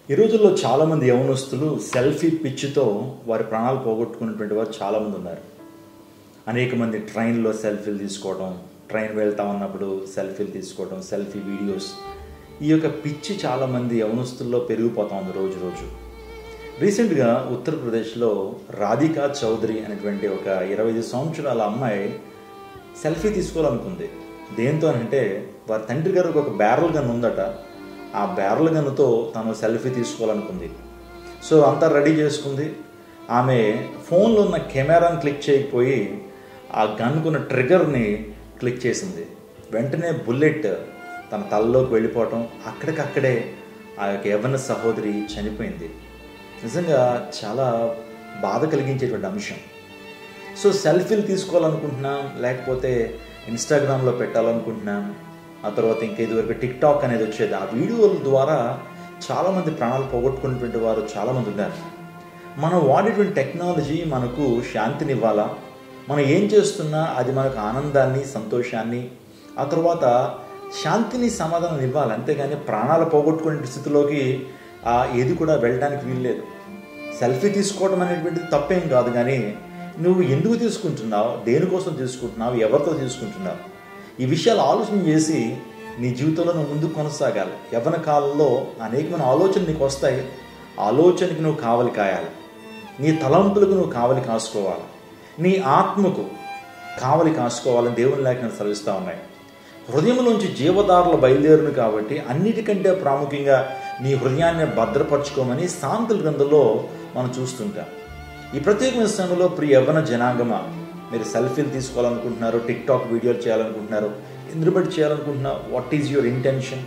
ఈ రోజుల్లో చాలామంది యవనస్తులు సెల్ఫీ పిచ్చితో వారి ప్రాణాలు పోగొట్టుకున్నటువంటి వారు చాలామంది ఉన్నారు అనేక మంది ట్రైన్లో సెల్ఫీలు తీసుకోవడం ట్రైన్ వెళ్తా ఉన్నప్పుడు సెల్ఫీలు తీసుకోవడం సెల్ఫీ వీడియోస్ ఈ యొక్క పిచ్చి చాలామంది యవనస్తుల్లో పెరిగిపోతా ఉంది రోజు రోజు రీసెంట్గా ఉత్తరప్రదేశ్లో రాధికా చౌదరి అనేటువంటి ఒక ఇరవై ఐదు సంవత్సరాల అమ్మాయి సెల్ఫీ తీసుకోవాలనుకుంది దేంతో అంటే వారి తండ్రి గారికి ఒక బ్యారల్ గన్ ఉందట ఆ బ్యారల్ గన్నుతో తను సెల్ఫీ తీసుకోవాలనుకుంది సో అంతా రెడీ చేసుకుంది ఆమె ఫోన్లో ఉన్న కెమెరాని క్లిక్ చేయకపోయి ఆ గన్కున్న ట్రిగర్ని క్లిక్ చేసింది వెంటనే బుల్లెట్ తన తలలోకి వెళ్ళిపోవటం అక్కడికక్కడే ఆ యొక్క యవ్వన సహోదరి చనిపోయింది నిజంగా చాలా బాధ కలిగించేటువంటి అంశం సో సెల్ఫీలు తీసుకోవాలనుకుంటున్నాం లేకపోతే ఇన్స్టాగ్రామ్లో పెట్టాలనుకుంటున్నాం ఆ తర్వాత ఇంకా ఇదివరకు టిక్ టాక్ అనేది వచ్చేది ఆ వీడియోల ద్వారా చాలామంది ప్రాణాలు పోగొట్టుకున్నటువంటి వారు చాలామంది ఉన్నారు మనం వాడేటువంటి టెక్నాలజీ మనకు శాంతినివ్వాలా మనం ఏం చేస్తున్నా అది మనకు ఆనందాన్ని సంతోషాన్ని ఆ తర్వాత శాంతిని సమాధానం ఇవ్వాలి అంతేగాని ప్రాణాలు పోగొట్టుకునే స్థితిలోకి ఆ ఏది కూడా వెళ్ళడానికి వీల్లేదు సెల్ఫీ తీసుకోవడం అనేటువంటిది తప్పేం కాదు కానీ నువ్వు ఎందుకు తీసుకుంటున్నావు దేనికోసం తీసుకుంటున్నావు ఎవరితో తీసుకుంటున్నావు ఈ విషయాలు ఆలోచన చేసి నీ జీవితంలో నువ్వు ముందుకు కొనసాగాలి యవ్వన కాలంలో అనేకమైన ఆలోచనలు నీకు వస్తాయి ఆలోచనకి నువ్వు కావలి కాయాలి నీ తలంపులకు నువ్వు కావలి కాసుకోవాలి నీ ఆత్మకు కావలి కాసుకోవాలని దేవుని లేఖను సెలవిస్తూ ఉన్నాయి హృదయంలోంచి జీవదారులు బయలుదేరును కాబట్టి అన్నిటికంటే ప్రాముఖ్యంగా నీ హృదయాన్ని భద్రపరచుకోమని సాంతుల గ్రంథంలో మనం చూస్తుంటాం ఈ ప్రత్యేకమైన సమయంలో ప్రియ యవ్వన జనాంగమ మీరు సెల్ఫీలు తీసుకోవాలనుకుంటున్నారు టిక్ టాక్ వీడియోలు చేయాలనుకుంటున్నారు ఎందుకు బట్టి చేయాలనుకుంటున్నారు వాట్ ఈజ్ యువర్ ఇంటెన్షన్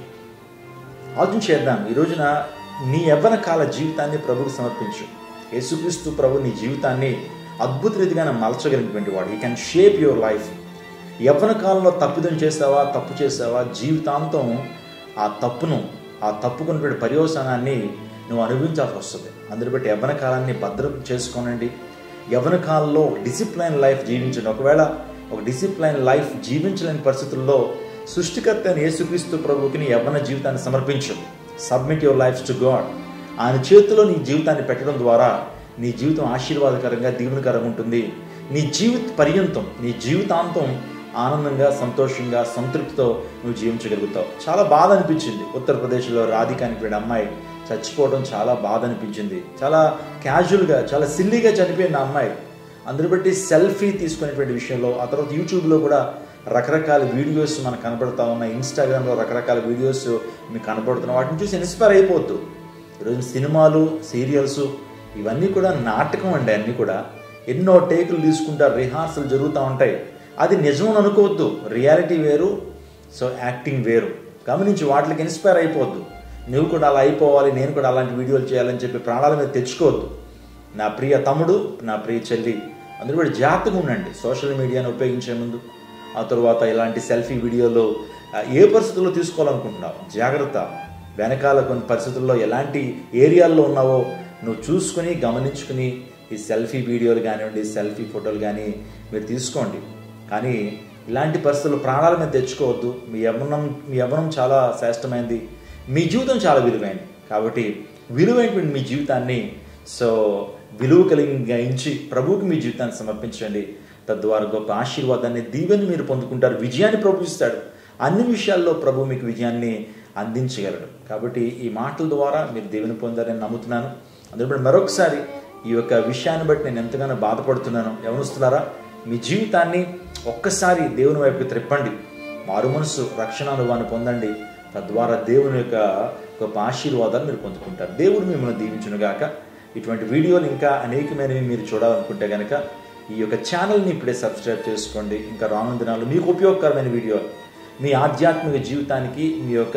ఆలోచన చేద్దాం ఈ రోజున నీ యవ్వన కాల జీవితాన్ని ప్రభుకు సమర్పించు యేసుక్రీస్తు ప్రభు నీ జీవితాన్ని అద్భుత రీతిగా మలచగలిగినటువంటి వాడు ఈ కెన్ షేప్ యువర్ లైఫ్ యవ్వన కాలంలో తప్పిదం చేసావా తప్పు చేసావా జీవితాంతం ఆ తప్పును ఆ తప్పుకున్నటువంటి పర్యవసానాన్ని నువ్వు అనుభవించాల్సి వస్తుంది అందుని బట్టి యవ్వన కాలాన్ని భద్రం చేసుకోనండి యవ్వన కాలంలో డిసిప్లైన్ లైఫ్ జీవించండి ఒకవేళ ఒక డిసిప్లైన్ లైఫ్ జీవించలేని పరిస్థితుల్లో సృష్టికర్త అయిన యేసుక్రీస్తు ప్రభువుకి నీ యవ్వన జీవితాన్ని సమర్పించు submit your life to god ఆయన చేతిలో నీ జీవితాన్ని పెట్టడం ద్వారా నీ జీవితం ఆశీర్వాదకరంగా దీవెనకరంగా ఉంటుంది నీ జీవిత పర్యంతం నీ జీవితాంతం ఆనందంగా సంతోషంగా సంతృప్తితో నువ్వు జీవించగలుగుతావు చాలా బాధ అనిపించింది ఉత్తరప్రదేశ్లో రాధిక అనేటువంటి అమ్మాయి చచ్చిపోవడం చాలా బాధ అనిపించింది చాలా క్యాజువల్గా చాలా సిల్లీగా చనిపోయింది ఆ అమ్మాయి అందుని బట్టి సెల్ఫీ తీసుకునేటువంటి విషయంలో ఆ తర్వాత యూట్యూబ్లో కూడా రకరకాల వీడియోస్ మనకు కనపడతా ఉన్నాయి ఇన్స్టాగ్రామ్లో రకరకాల వీడియోస్ మీకు కనపడుతున్నాయి వాటిని చూసి ఇన్స్పైర్ అయిపోద్దు ఈరోజు సినిమాలు సీరియల్స్ ఇవన్నీ కూడా నాటకం అండి అన్నీ కూడా ఎన్నో టేకులు తీసుకుంటారు రిహార్సల్ జరుగుతూ ఉంటాయి అది నిజం అనుకోవద్దు రియాలిటీ వేరు సో యాక్టింగ్ వేరు గమనించి వాటికి ఇన్స్పైర్ అయిపోద్దు నువ్వు కూడా అలా అయిపోవాలి నేను కూడా అలాంటి వీడియోలు చేయాలని చెప్పి ప్రాణాల మీద తెచ్చుకోవద్దు నా ప్రియ తమ్ముడు నా ప్రియ చెల్లి అందరూ కూడా జాగ్రత్తగా ఉండండి సోషల్ మీడియాను ఉపయోగించే ముందు ఆ తర్వాత ఇలాంటి సెల్ఫీ వీడియోలు ఏ పరిస్థితుల్లో తీసుకోవాలనుకుంటున్నావు జాగ్రత్త వెనకాల కొన్ని పరిస్థితుల్లో ఎలాంటి ఏరియాల్లో ఉన్నావో నువ్వు చూసుకుని గమనించుకుని ఈ సెల్ఫీ వీడియోలు కానివ్వండి సెల్ఫీ ఫోటోలు కానీ మీరు తీసుకోండి కానీ ఇలాంటి పరిస్థితులు ప్రాణాల మీద తెచ్చుకోవద్దు మీ యవ్వనం మీ యవ్వనం చాలా శ్రేష్టమైనది మీ జీవితం చాలా విలువైనది కాబట్టి విలువైనటువంటి మీ జీవితాన్ని సో విలువ కలిగించి ప్రభువుకి మీ జీవితాన్ని సమర్పించండి తద్వారా గొప్ప ఆశీర్వాదాన్ని దీవెని మీరు పొందుకుంటారు విజయాన్ని ప్రభు ఇస్తాడు అన్ని విషయాల్లో ప్రభు మీకు విజయాన్ని అందించగలడు కాబట్టి ఈ మాటల ద్వారా మీరు దేవుని పొందారని నమ్ముతున్నాను అందులో మరొకసారి ఈ యొక్క విషయాన్ని బట్టి నేను ఎంతగానో బాధపడుతున్నాను ఎవరుస్తున్నారా మీ జీవితాన్ని ఒక్కసారి దేవుని వైపుకి త్రిప్పండి మారు మనసు రక్షణ అనుభవాన్ని పొందండి తద్వారా దేవుని యొక్క గొప్ప ఆశీర్వాదాలు మీరు పొందుకుంటారు దేవుడు మిమ్మల్ని దీవించునుగాక ఇటువంటి వీడియోలు ఇంకా అనేకమైనవి మీరు చూడాలనుకుంటే కనుక ఈ యొక్క ఛానల్ని ఇప్పుడే సబ్స్క్రైబ్ చేసుకోండి ఇంకా రానున్న దినాలు మీకు ఉపయోగకరమైన వీడియోలు మీ ఆధ్యాత్మిక జీవితానికి మీ యొక్క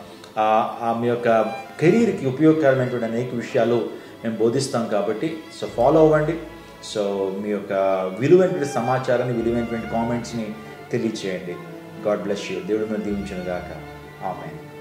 మీ యొక్క కెరీర్కి ఉపయోగకరమైనటువంటి అనేక విషయాలు మేము బోధిస్తాం కాబట్టి సో ఫాలో అవ్వండి సో మీ యొక్క విలువైనటువంటి సమాచారాన్ని విలువైనటువంటి కామెంట్స్ని తెలియచేయండి గాడ్ బ్లెస్ యూ దేవుడు మీద దీవించిన గాక ఆమె